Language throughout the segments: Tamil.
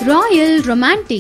Royal Romantic.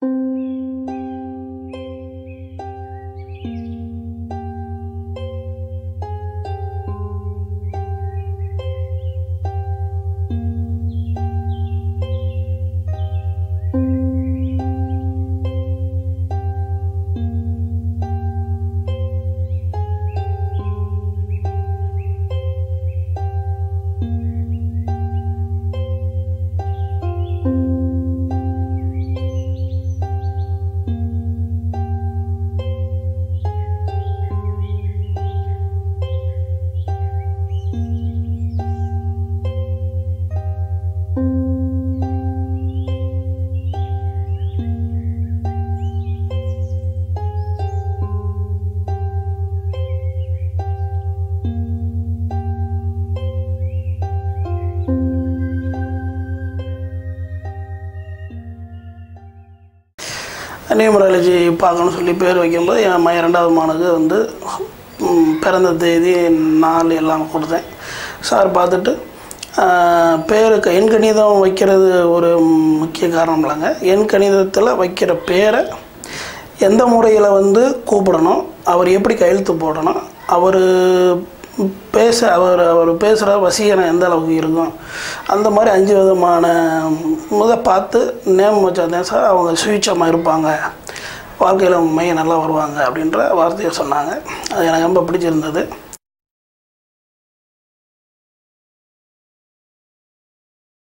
நியூமராலஜி பார்க்கணும்னு சொல்லி பேர் வைக்கும்போது என் மைய ரெண்டாவது மானுக்கு வந்து ம், பிறந்த தேதி நாள் எல்லாம் கொடுத்தேன் சார் பார்த்துட்டு ஆஹ், பேருக்கு எண் கணிதம் வைக்கிறது ஒரு முக்கிய காரணம் இல்லைங்க எண் கணிதத்தில் வைக்கிற பேரை எந்த முறையில் வந்து கூப்பிடணும் அவர் எப்படி கையெழுத்து போடணும் அவர் பேச அவர் அவர் பேசுகிற வசீகரம் எந்த அளவுக்கு இருக்கும் அந்த மாதிரி அஞ்சு விதமான முத பார்த்து நேம் வச்சாதான் சார் அவங்க சுயட்சமாக இருப்பாங்க வாழ்க்கையில் மையம் நல்லா வருவாங்க அப்படின்ற வார்த்தையை சொன்னாங்க அது எனக்கு ரொம்ப பிடிச்சிருந்தது